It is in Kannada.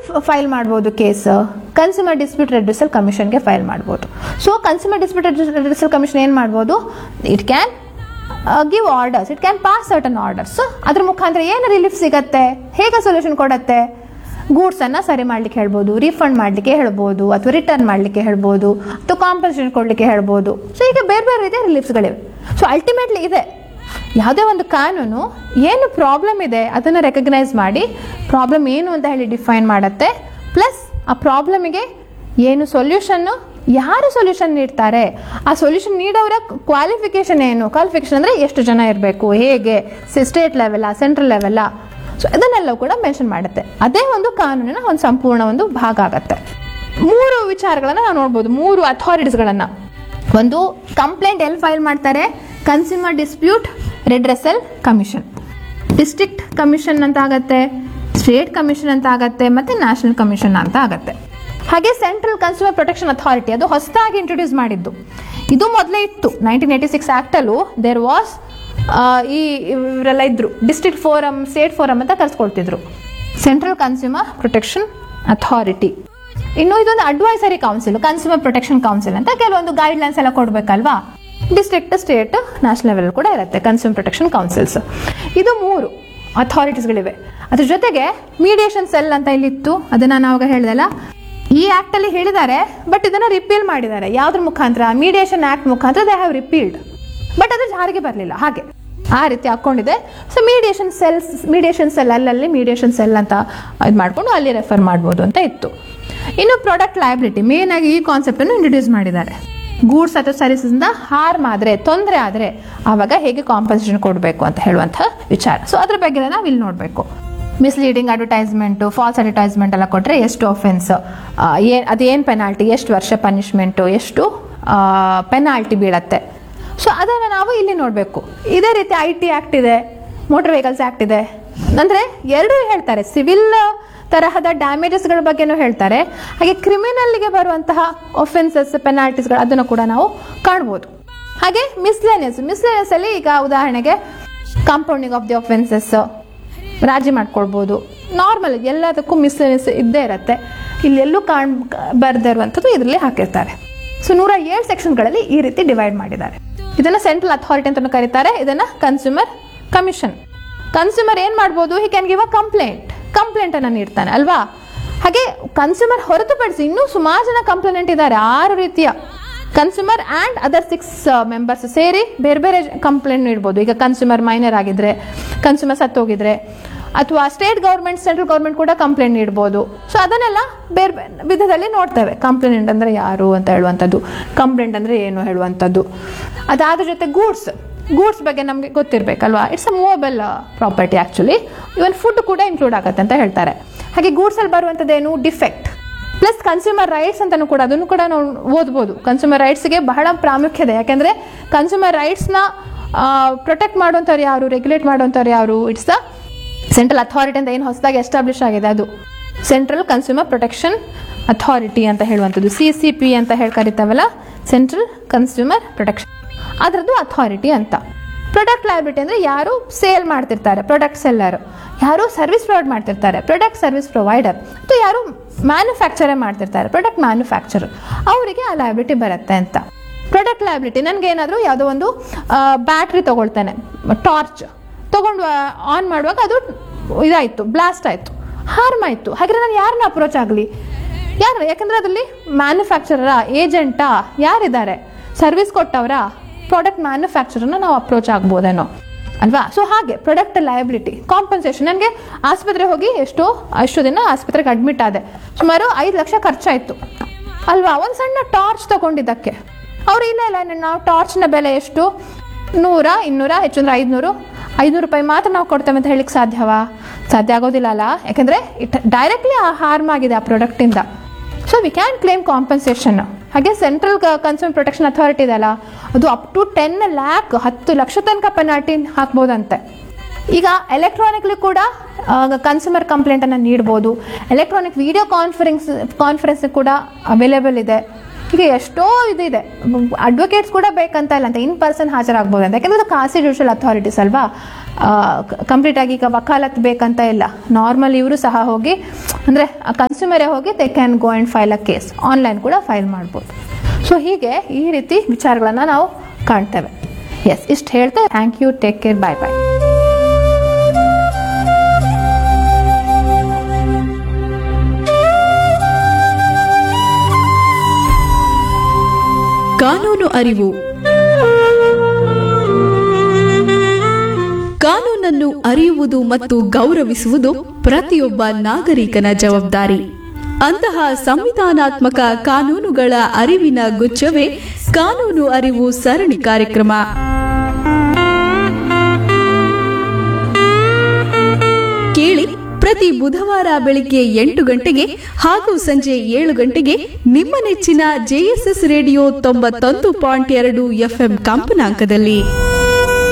ಫೈಲ್ ಮಾಡ್ಬೋದು ಕೇಸ್ ಕನ್ಸ್ಯೂಮರ್ ಡಿಸ್ಪ್ಯೂಟ್ ರೆಡ್ಯೂಸಲ್ ಕಮಿಷನ್ಗೆ ಫೈಲ್ ಮಾಡ್ಬೋದು so consumer dispute redressal commission ಏನು ಮಾಡ್ಬೋದು it can give orders it can pass certain orders ಅದ್ರ ಮುಖಾಂತರ ಏನು ರಿಲೀಫ್ ಸಿಗತ್ತೆ ಹೇಗೆ ಸೊಲ್ಯೂಷನ್ ಕೊಡತ್ತೆ ಗೂಡ್ಸ್ ಅನ್ನ ಸರಿ ಮಾಡ್ಲಿಕ್ಕೆ ಹೇಳ್ಬೋದು ರೀಫಂಡ್ ಮಾಡ್ಲಿಕ್ಕೆ ಹೇಳ್ಬೋದು ಅಥವಾ ರಿಟರ್ನ್ ಮಾಡ್ಲಿಕ್ಕೆ ಹೇಳ್ಬೋದು ಅಥವಾ ಕಾಂಪನ್ಸೇಷನ್ ಕೊಡ್ಲಿಕ್ಕೆ ಹೇಳ್ಬೋದು ಸೊ ಈಗ ಬೇರೆ ಬೇರೆ ರೀತಿಯ ರಿಲೀಫ್ಸ್ಗಳಿವೆ ಸೊ ಅಲ್ಟಿಮೇಟ್ಲಿ ಇದೆ ಯಾವುದೇ ಒಂದು ಕಾನೂನು ಏನು ಪ್ರಾಬ್ಲಮ್ ಇದೆ ಅದನ್ನು ರೆಕಗ್ನೈಸ್ ಮಾಡಿ ಪ್ರಾಬ್ಲಮ್ ಏನು ಅಂತ ಹೇಳಿ ಡಿಫೈನ್ ಮಾಡುತ್ತೆ ಪ್ಲಸ್ ಆ ಪ್ರಾಬ್ಲಮಿಗೆ ಏನು ಸೊಲ್ಯೂಷನ್ನು ಯಾರು ಸೊಲ್ಯೂಷನ್ ನೀಡ್ತಾರೆ ಆ ಸೊಲ್ಯೂಷನ್ ನೀಡೋರ ಕ್ವಾಲಿಫಿಕೇಶನ್ ಏನು ಕ್ವಾಲಿಫಿಕೇಶನ್ ಅಂದರೆ ಎಷ್ಟು ಜನ ಇರಬೇಕು ಹೇಗೆ ಸ್ಟೇಟ್ ಲೆವೆಲ್ಲ ಸೆಂಟ್ರಲ್ ಲೆವೆಲ್ಲ ಸೊ ಇದನ್ನೆಲ್ಲವೂ ಕೂಡ ಮೆನ್ಷನ್ ಮಾಡುತ್ತೆ ಅದೇ ಒಂದು ಕಾನೂನಿನ ಒಂದು ಸಂಪೂರ್ಣ ಒಂದು ಭಾಗ ಆಗತ್ತೆ ಮೂರು ವಿಚಾರಗಳನ್ನು ನಾವು ನೋಡ್ಬೋದು ಮೂರು ಅಥಾರಿಟೀಸ್ಗಳನ್ನು ಒಂದು ಕಂಪ್ಲೇಂಟ್ ಎಲ್ಲಿ ಫೈಲ್ ಮಾಡ್ತಾರೆ consumer dispute redressal commission district commission ಅಂತ ಆಗತ್ತೆ ಸ್ಟೇಟ್ ಕಮಿಷನ್ ಅಂತ ಆಗತ್ತೆ ಮತ್ತೆ ನ್ಯಾಷನಲ್ ಕಮಿಷನ್ ಅಂತ ಆಗತ್ತೆ ಹಾಗೆ ಸೆಂಟ್ರಲ್ ಕನ್ಸ್ಯೂಮರ್ ಪ್ರೊಟೆಕ್ಷನ್ ಅಥಾರಿಟಿ ಅದು ಹೊಸದಾಗಿ ಇಂಟ್ರೊಡ್ಯೂಸ್ ಮಾಡಿದ್ದು ಇದು ಮೊದಲೇ ಇತ್ತು ನೈನ್ಟೀನ್ ಏಯ್ಟಿ ಸಿಕ್ಸ್ ಆ್ಯಕ್ಟಲ್ಲೂ ದೇರ್ ವಾಸ್ ಈ ಇವರೆಲ್ಲ ಇದ್ರು ಡಿಸ್ಟ್ರಿಕ್ಟ್ ಫೋರಮ್ ಸ್ಟೇಟ್ ಫೋರಮ್ ಅಂತ ಕರೆಸ್ಕೊಳ್ತಿದ್ರು ಸೆಂಟ್ರಲ್ ಕನ್ಸ್ಯೂಮರ್ ಪ್ರೊಟೆಕ್ಷನ್ ಅಥಾರಿಟಿ ಇನ್ನು ಇದೊಂದು advisory council consumer protection council ಅಂತ ಕೆಲವೊಂದು ಗೈಡ್ಲೈನ್ಸ್ ಎಲ್ಲ ಕೊಡಬೇಕಲ್ವಾ ಡಿಸ್ಟ್ರಿಕ್ಟ್ ಸ್ಟೇಟ್ ನ್ಯಾಷನಲ್ ಲೆವೆಲ್ ಕೂಡ ಇರುತ್ತೆ ಕನ್ಸ್ಯೂಮರ್ ಪ್ರೊಟೆಕ್ಷನ್ ಕೌನ್ಸಿಲ್ಸ್ ಇದು ಮೂರು ಅಥಾರಿಟೀಸ್ಗಳಿವೆ ಅದ್ರ ಜೊತೆಗೆ ಮೀಡಿಯೇಷನ್ ಸೆಲ್ ಅಂತ ಇಲ್ಲಿತ್ತು ಅದನ್ನ ನಾನು ಅವಾಗ ಹೇಳ್ದಲ್ಲ ಈ ಆಕ್ಟ್ ಅಲ್ಲಿ ಹೇಳಿದ್ದಾರೆ ಬಟ್ ಇದನ್ನ ರಿಪೀಲ್ ಮಾಡಿದ್ದಾರೆ ಯಾವ್ದ್ರ ಮುಖಾಂತರ ಮೀಡಿಯೇಷನ್ ಆಕ್ಟ್ ಮುಖಾಂತರ ದೇ ಹ್ಯಾವ್ ರಿಪೀಲ್ಡ್ ಬಟ್ ಅದು ಜಾರಿಗೆ ಬರಲಿಲ್ಲ ಹಾಗೆ ಆ ರೀತಿ ಹಾಕೊಂಡಿದೆ so mediation cells mediation cell ಅಲ್ಲಲ್ಲಿ ಮೀಡಿಯೇಷನ್ ಸೆಲ್ ಅಂತ ಇದು ಮಾಡಿಕೊಂಡು ಅಲ್ಲಿ ರೆಫರ್ ಮಾಡ್ಬೋದು ಅಂತ ಇತ್ತು ಇನ್ನು ಪ್ರಾಡಕ್ಟ್ ಲಯಬಿಲಿಟಿ ಮೇನ್ ಆಗಿ ಈ ಕಾನ್ಸೆಪ್ಟ್ ಅನ್ನು ಇಂಟ್ರೊಡ್ಯೂಸ್ ಮಾಡಿದ್ದಾರೆ ಗೂಡ್ಸ್ ಅಥವಾ ಸರ್ವಿಸಸ್ ಇಂದ ಹಾರ್ಮ್ ಆದ್ರೆ ತೊಂದರೆ ಆದ್ರೆ ಆವಾಗ ಹೇಗೆ ಕಾಂಪನ್ಸೇಷನ್ ಕೊಡಬೇಕು ಅಂತ ಹೇಳುವಂತಹ ವಿಚಾರ ಸೊ ಅದ್ರ ಬಗ್ಗೆ ನಾವು ಇಲ್ಲಿ ನೋಡಬೇಕು ಮಿಸ್ಲೀಡಿಂಗ್ ಅಡ್ವರ್ಟೈಸ್ಮೆಂಟು ಫಾಲ್ಸ್ ಅಡ್ವರ್ಟೈಸ್ಮೆಂಟ್ ಎಲ್ಲ ಕೊಟ್ಟರೆ ಎಷ್ಟು ಒಫೆನ್ಸ್ ಏನು ಅದೇನು ಪೆನಾಲ್ಟಿ ಎಷ್ಟು ವರ್ಷ ಪನಿಷ್ಮೆಂಟು ಎಷ್ಟು ಪೆನಾಲ್ಟಿ ಬೀಳತ್ತೆ ಸೊ ಅದನ್ನು ನಾವು ಇಲ್ಲಿ ನೋಡಬೇಕು ಇದೇ ರೀತಿ ಐ ಟಿ ಆ್ಯಕ್ಟ್ ಇದೆ ಮೋಟರ್ ವೆಹಿಕಲ್ಸ್ ಆ್ಯಕ್ಟ್ ಇದೆ ಅಂದರೆ ಎರಡೂ ಹೇಳ್ತಾರೆ ಸಿವಿಲ್ ತರಹದ ಡ್ಯಾಮೇಜಸ್ಗಳ ಬಗ್ಗೆನೂ ಹೇಳ್ತಾರೆ ಹಾಗೆ ಕ್ರಿಮಿನಲ್ಗೆ ಬರುವಂತಹ ಒಫೆನ್ಸಸ್ ಪೆನಾಲ್ಟೀಸ್ಗಳು ಅದನ್ನು ಕೂಡ ನಾವು ಕಾಣ್ಬೋದು ಹಾಗೆ ಮಿಸ್ಲೇನಿಯಸ್ ಮಿಸ್ಲೇನಿಯಸ್ ಅಲ್ಲಿ ಈಗ ಉದಾಹರಣೆಗೆ ಕಾಂಪೌಂಡಿಂಗ್ ಆಫ್ ದಿ ಒಫೆನ್ಸಸ್ ರಾಜಿ ಮಾಡ್ಕೊಳ್ಬೋದು ನಾರ್ಮಲ್ ಎಲ್ಲದಕ್ಕೂ ಮಿಸ್ಲೇನಿಯಸ್ ಇದ್ದೇ ಇರುತ್ತೆ ಇಲ್ಲೆಲ್ಲೂ ಕಾಣ್ ಬರ್ದೇ ಇರುವಂಥದ್ದು ಇದರಲ್ಲಿ ಹಾಕಿರ್ತಾರೆ ಸೊ ನೂರ ಏಳು ಸೆಕ್ಷನ್ಗಳಲ್ಲಿ ಈ ರೀತಿ ಡಿವೈಡ್ ಮಾಡಿದ್ದಾರೆ ಇದನ್ನ ಸೆಂಟ್ರಲ್ ಅಥಾರಿಟಿ ಅಂತ ಕರೀತಾರೆ ಇದನ್ನ ಕನ್ಸ್ಯೂಮರ್ ಕಮಿಷನ್ ಕನ್ಸ್ಯೂಮರ್ ಏನ್ ಮಾಡ್ಬೋದು he can give a complaint complaint ಅನ್ನ ನೀಡ್ತಾನೆ ಅಲ್ವಾ ಹಾಗೆ ಕನ್ಸ್ಯೂಮರ್ ಹೊರತುಪಡಿಸಿ ಇನ್ನೂ ಸುಮಾರು ಜನ ಕಂಪ್ಲೇಂಟ್ ಇದ್ದಾರೆ ಆರು ರೀತಿಯ consumer and other six members ಸೇರಿ ಬೇರೆ ಬೇರೆ ಕಂಪ್ಲೇಂಟ್ ನೀಡ್ಬೋದು ಈಗ ಕನ್ಸ್ಯೂಮರ್ ಮೈನರ್ ಆಗಿದ್ರೆ ಕನ್ಸ್ಯೂಮರ್ ಸತ್ತೋಗಿದ್ರೆ ಅಥವಾ ಸ್ಟೇಟ್ ಗೌರ್ಮೆಂಟ್ ಸೆಂಟ್ರಲ್ ಗೌರ್ಮೆಂಟ್ ಕೂಡ ಕಂಪ್ಲೇಂಟ್ ನೀಡ್ಬೋದು ಸೊ ಅದನ್ನೆಲ್ಲ ಬೇರೆ ಬೇರೆ ವಿಧದಲ್ಲಿ ನೋಡ್ತೇವೆ ಕಂಪ್ಲೇಂಟ್ ಅಂದರೆ ಯಾರು ಅಂತ ಹೇಳುವಂಥದ್ದು ಕಂಪ್ಲೇಂಟ್ ಅಂದರೆ ಏನು ಹೇಳುವಂಥದ್ದು ಅದಾದ್ರ ಜೊತೆ ಗೂಡ್ಸ್ ಗೂಡ್ಸ್ ಬಗ್ಗೆ ನಮಗೆ ಗೊತ್ತಿರಬೇಕಲ್ವಾ it's a movable property actually even food ಕೂಡ ಇನ್ಕ್ಲೂಡ್ ಆಗುತ್ತೆ ಅಂತ ಹೇಳ್ತಾರೆ ಹಾಗೆ ಗೂಡ್ಸಲ್ಲಿ ಬರುವಂಥದ್ದೇನು ಡಿಫೆಕ್ಟ್ ಪ್ಲಸ್ ಕನ್ಸ್ಯೂಮರ್ ರೈಟ್ಸ್ ಅಂತಲೂ ಕೂಡ ಅದನ್ನು ಕೂಡ ನಾವು ಓದ್ಬೋದು ಕನ್ಸ್ಯೂಮರ್ ರೈಟ್ಸ್ಗೆ ಬಹಳ ಪ್ರಾಮುಖ್ಯತೆ ಯಾಕೆಂದರೆ ಕನ್ಸ್ಯೂಮರ್ ರೈಟ್ಸ್ನ ಪ್ರೊಟೆಕ್ಟ್ ಮಾಡುವಂಥವ್ರು ಯಾರು ರೆಗ್ಯುಲೇಟ್ ಮಾಡುವಂಥವ್ರು ಯಾರು ಇಟ್ಸ್ ದ ಸೆಂಟ್ರಲ್ ಅಥಾರಿಟಿ ಅಂತ ಏನು ಹೊಸದಾಗಿ ಎಸ್ಟಾಬ್ಲಿಷ್ ಆಗಿದೆ ಅದು ಸೆಂಟ್ರಲ್ ಕನ್ಸ್ಯೂಮರ್ ಪ್ರೊಟೆಕ್ಷನ್ ಅಥಾರಿಟಿ ಅಂತ ಹೇಳುವಂಥದ್ದು ಸಿ ಸಿ ಪಿ ಅಂತ ಹೇಳಿ ಕರಿತಾವಲ್ಲ ಸೆಂಟ್ರಲ್ ಕನ್ಸ್ಯೂಮರ್ ಪ್ರೊಟೆಕ್ಷನ್ ಅದರದ್ದು ಅಥಾರಿಟಿ ಅಂತ ಪ್ರಾಡಕ್ಟ್ ಲಯಬಿಲಿಟಿ ಅಂದರೆ ಯಾರು ಸೇಲ್ ಮಾಡ್ತಿರ್ತಾರೆ ಪ್ರಾಡಕ್ಟ್ ಸೆಲ್ಲರ್ ಯಾರು ಸರ್ವಿಸ್ ಪ್ರೊವೈಡ್ ಮಾಡ್ತಿರ್ತಾರೆ ಪ್ರಾಡಕ್ಟ್ ಸರ್ವಿಸ್ ಪ್ರೊವೈಡರ್ ಅಥವಾ ಯಾರು ಮ್ಯಾನುಫ್ಯಾಕ್ಚರೇ ಮಾಡ್ತಿರ್ತಾರೆ ಪ್ರಾಡಕ್ಟ್ ಮ್ಯಾನುಫ್ಯಾಕ್ಚರ್ ಅವರಿಗೆ ಆ ಲಯಬಿಲಿಟಿ ಬರುತ್ತೆ ಅಂತ ಪ್ರಾಡಕ್ಟ್ ಲಯಬಿಲಿಟಿ ನನಗೆ ಏನಾದರೂ ಯಾವುದೋ ಒಂದು ಬ್ಯಾಟ್ರಿ ತೊಗೊಳ್ತೇನೆ ಟಾರ್ಚ್ ತೊಗೊಂಡು ಆನ್ ಮಾಡುವಾಗ ಅದು ಇದಾಯಿತು ಬ್ಲಾಸ್ಟ್ ಆಯಿತು ಹಾರ್ಮ್ ಆಯಿತು ಹಾಗಾದ್ರೆ ನಾನು ಯಾರನ್ನ ಅಪ್ರೋಚ್ ಆಗಲಿ ಯಾರು ಯಾಕಂದ್ರೆ ಅದರಲ್ಲಿ ಮ್ಯಾನುಫ್ಯಾಕ್ಚರರ ಏಜೆಂಟಾ ಯಾರಿದ್ದಾರೆ ಸರ್ವಿಸ್ ಕೊಟ್ಟವರ ಪ್ರಾಡಕ್ಟ್ ಮ್ಯಾನುಫ್ಯಾಕ್ಚರನ್ನ ನಾವು ಅಪ್ರೋಚ್ ಆಗ್ಬೋದೇನೋ ಅಲ್ವಾ ಸೊ ಹಾಗೆ ಪ್ರಾಡಕ್ಟ್ ಲಯಬಿಲಿಟಿ ಕಾಂಪನ್ಸೇಷನ್ ನನಗೆ ಆಸ್ಪತ್ರೆ ಹೋಗಿ ಎಷ್ಟೋ ಅಷ್ಟು ದಿನ ಆಸ್ಪತ್ರೆಗೆ ಅಡ್ಮಿಟ್ ಆದೆ ಸುಮಾರು ಐದು ಲಕ್ಷ ಖರ್ಚಾಯಿತು ಅಲ್ವಾ ಒಂದು ಸಣ್ಣ ಟಾರ್ಚ್ ತಗೊಂಡಿದ್ದಕ್ಕೆ ಅವ್ರು ಇಲ್ಲ ಇಲ್ಲ ನಾವು ಟಾರ್ಚ್ನ ಬೆಲೆ ಎಷ್ಟು ನೂರ ಇನ್ನೂರ ಹೆಚ್ಚು ಅಂದ್ರೆ ಐದುನೂರು ಐದುನೂರು ರೂಪಾಯಿ ಮಾತ್ರ ನಾವು ಕೊಡ್ತೇವೆ ಅಂತ ಹೇಳಿಕ್ಕೆ ಸಾಧ್ಯವಾ ಸಾಧ್ಯ ಆಗೋದಿಲ್ಲ ಅಲ್ಲ ಯಾಕಂದರೆ ಇಟ್ ಡೈರೆಕ್ಟ್ಲಿ ಹಾರ್ಮ್ ಆಗಿದೆ ಆ ಪ್ರಾಡಕ್ಟಿಂದ so we can claim compensation ಹಾಗೆ ಸೆಂಟ್ರಲ್ ಕನ್ಸ್ಯೂಮರ್ ಪ್ರೊಟೆಕ್ಷನ್ ಅಥಾರಿಟಿ ಇದೆಯಲ್ಲ ಅದು ಅಪ್ ಟು ಟೆನ್ ಲ್ಯಾಕ್ ಹತ್ತು ಲಕ್ಷ ತನಕ ಪೆನಾಲ್ಟಿ ಹಾಕ್ಬೋದಂತೆ ಈಗ ಎಲೆಕ್ಟ್ರಾನಿಕ್ಲಿ ಕೂಡ ಕನ್ಸ್ಯೂಮರ್ ಕಂಪ್ಲೇಂಟನ್ನು ನೀಡ್ಬೋದು ಎಲೆಕ್ಟ್ರಾನಿಕ್ ವಿಡಿಯೋ ಕಾನ್ಫರೆನ್ಸ್ ಕಾನ್ಫರೆನ್ಸ್ ಕೂಡ ಅವೈಲೇಬಲ್ ಇದೆ ಈಗ ಎಷ್ಟೋ ಇದಿದೆ ಅಡ್ವೊಕೇಟ್ಸ್ ಕೂಡ ಬೇಕಂತ ಇಲ್ಲ ಅಂತ ಇನ್ ಪರ್ಸನ್ ಹಾಜರಾಗ್ಬೋದು ಅಂತ ಯಾಕಂದ್ರೆ ಅದು ಖಾಸಗಿ ಜುಡಿಷಿಯಲ್ ಅಥಾರಿಟೀಸ್ ಅಲ್ವಾ ಕಂಪ್ಲೀಟ್ ಆಗಿ ಈಗ ವಕಾಲತ್ ಬೇಕಂತ ಇಲ್ಲ ನಾರ್ಮಲ್ ಇವರು ಸಹ ಹೋಗಿ ಅಂದರೆ ಕನ್ಸ್ಯೂಮರೇ ಹೋಗಿ they can go and file a case online ಕೂಡ ಫೈಲ್ ಮಾಡ್ಬೋದು ಸೊ ಹೀಗೆ ಈ ರೀತಿ ವಿಚಾರಗಳನ್ನು ನಾವು ಕಾಣ್ತೇವೆ ಎಸ್ ಇಷ್ಟು ಹೇಳ್ತೆ thank you take care bye bye ಕಾನೂನು ಅರಿವು ಕಾನೂನನ್ನು ಅರಿಯುವುದು ಮತ್ತು ಗೌರವಿಸುವುದು ಪ್ರತಿಯೊಬ್ಬ ನಾಗರಿಕನ ಜವಾಬ್ದಾರಿ ಅಂತಹ ಸಂವಿಧಾನಾತ್ಮಕ ಕಾನೂನುಗಳ ಅರಿವಿನ ಗುಚ್ಛವೇ ಕಾನೂನು ಅರಿವು ಸರಣಿ ಕಾರ್ಯಕ್ರಮ ಕೇಳಿ ಪ್ರತಿ ಬುಧವಾರ ಬೆಳಿಗ್ಗೆ ಎಂಟು ಗಂಟೆಗೆ ಹಾಗೂ ಸಂಜೆ ಏಳು ಗಂಟೆಗೆ ನಿಮ್ಮ ನೆಚ್ಚಿನ ಜೆಎಸ್ಎಸ್ ರೇಡಿಯೋ ತೊಂಬತ್ತೊಂದು ಪಾಯಿಂಟ್ ಎರಡು ಎಫ್ಎಂ ಕಂಪನಾಂಕದಲ್ಲಿ